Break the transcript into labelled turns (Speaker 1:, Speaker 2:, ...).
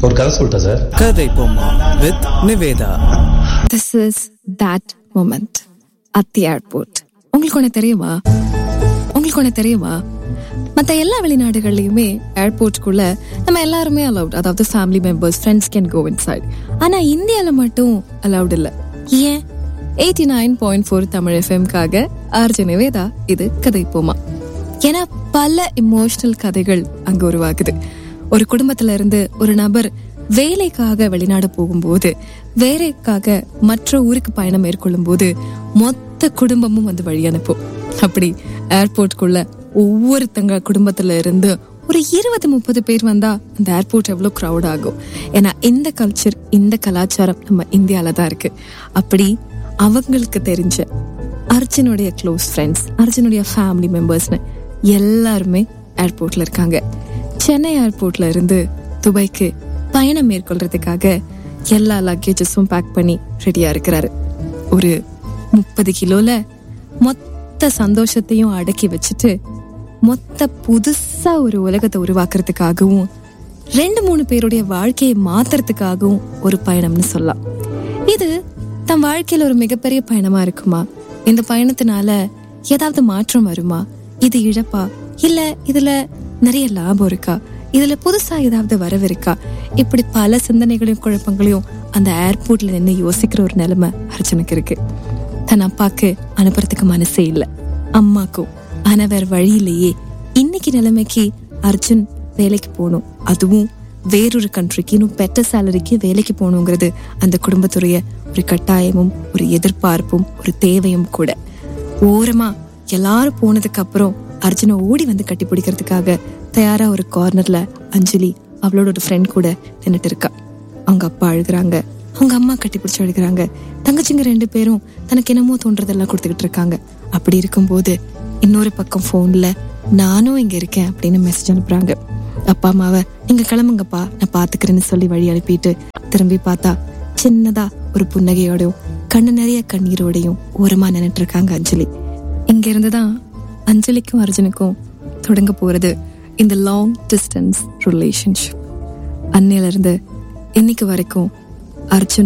Speaker 1: ஒரு கதை சொல்லிட்டா சார்
Speaker 2: கதை பொம்மா with Nivetha
Speaker 3: this is that moment at the airport உங்களுக்கு ஒன்று தெரியுமா உங்களுக்கு ஒன்று தெரியுமா மற்ற எல்லா வெளிநாடுகள்லையுமே ஏர்போர்ட்குள்ள நம்ம எல்லாருமே அலவுட் அதாவது family members friends can go inside ஆனா இந்தியால மட்டும் அலவுட் இல்ல ஏன் eighty nine point four Tamil எஃப்எம்காக ஆர்ஜி நிவேதா இது கதை போமா ஏன்னா பல இமோஷனல் கதைகள் அங்க உருவாகுது ஒரு குடும்பத்துல இருந்து ஒரு நபர் வேலைக்காக வெளிநாடு போகும்போது வேலைக்காக மற்ற ஊருக்கு பயணம் மேற்கொள்ளும் போது மொத்த குடும்பமும் வந்து வழி அனுப்பும் அப்படி ஏர்போர்ட்குள்ள ஒவ்வொருத்தங்க குடும்பத்துல இருந்து ஒரு இருபது முப்பது பேர் வந்தா அந்த ஏர்போர்ட் எவ்வளவு க்ரௌட் ஆகும் ஏன்னா இந்த கல்ச்சர் இந்த கலாச்சாரம் நம்ம இந்தியால தான் இருக்கு அப்படி அவங்களுக்கு தெரிஞ்ச அர்ஜுனுடைய க்ளோஸ் ஃப்ரெண்ட்ஸ் அர்ஜுனுடைய ஃபேமிலி மெம்பர்ஸ்னு எல்லாருமே ஏர்போர்ட்ல இருக்காங்க சென்னை ஏர்போர்ட்ல இருந்து துபாய்க்கு பயணம் மேற்கொள்றதுக்காக எல்லா லக்கேஜஸும் பேக் பண்ணி ரெடியா இருக்கிறாரு ஒரு முப்பது கிலோல மொத்த சந்தோஷத்தையும் அடக்கி வச்சுட்டு மொத்த புதுசா ஒரு உலகத்தை உருவாக்குறதுக்காகவும் ரெண்டு மூணு பேருடைய வாழ்க்கையை மாத்துறதுக்காகவும் ஒரு பயணம்னு சொல்லலாம் இது தன் வாழ்க்கையில ஒரு மிகப்பெரிய பயணமா இருக்குமா இந்த பயணத்தினால ஏதாவது மாற்றம் வருமா இது இழப்பா இல்ல இதுல நிறைய லாபம் இருக்கா இதுல புதுசா ஏதாவது வரவு இருக்கா இப்படி பல சிந்தனைகளையும் குழப்பங்களையும் அந்த ஏர்போர்ட்ல நின்று யோசிக்கிற ஒரு நிலைமை அர்ஜுனுக்கு இருக்கு தன் அப்பாக்கு அனுப்புறதுக்கு மனசே இல்ல அம்மாக்கும் ஆனா வேற வழியிலேயே இன்னைக்கு நிலைமைக்கு அர்ஜுன் வேலைக்கு போகணும் அதுவும் வேறொரு கண்ட்ரிக்கு இன்னும் பெட்டர் சேலரிக்கு வேலைக்கு போகணுங்கிறது அந்த குடும்பத்துடைய ஒரு கட்டாயமும் ஒரு எதிர்பார்ப்பும் ஒரு தேவையும் கூட ஓரமா எல்லாரும் போனதுக்கு அப்புறம் அர்ஜுனை ஓடி வந்து கட்டி பிடிக்கிறதுக்காக தயாரா ஒரு கார்னர்ல அஞ்சலி அவளோட ஒரு ஃப்ரெண்ட் கூட நின்னுட்டு இருக்கா அவங்க அப்பா அழுகுறாங்க அவங்க அம்மா கட்டி பிடிச்சு அழுகுறாங்க தங்கச்சிங்க ரெண்டு பேரும் தனக்கு என்னமோ தோன்றதெல்லாம் கொடுத்துக்கிட்டு இருக்காங்க அப்படி இருக்கும்போது இன்னொரு பக்கம் போன்ல நானும் இங்க இருக்கேன் அப்படின்னு மெசேஜ் அனுப்புறாங்க அப்பா அம்மாவை நீங்க கிளம்புங்கப்பா நான் பாத்துக்கிறேன்னு சொல்லி வழி அனுப்பிட்டு திரும்பி பார்த்தா சின்னதா ஒரு புன்னகையோடையும் கண்ணு நிறைய கண்ணீரோடையும் ஓரமா நின்னுட்டு இருக்காங்க அஞ்சலி இங்க இருந்துதான் அஞ்சலிக்கும் அர்ஜுனுக்கும் தொடங்க போறது இந்த லாங் டிஸ்டன்ஸ் ரிலேஷன்ஷிப் அன்னையில இருந்து இன்னைக்கு வரைக்கும் அர்ஜுன்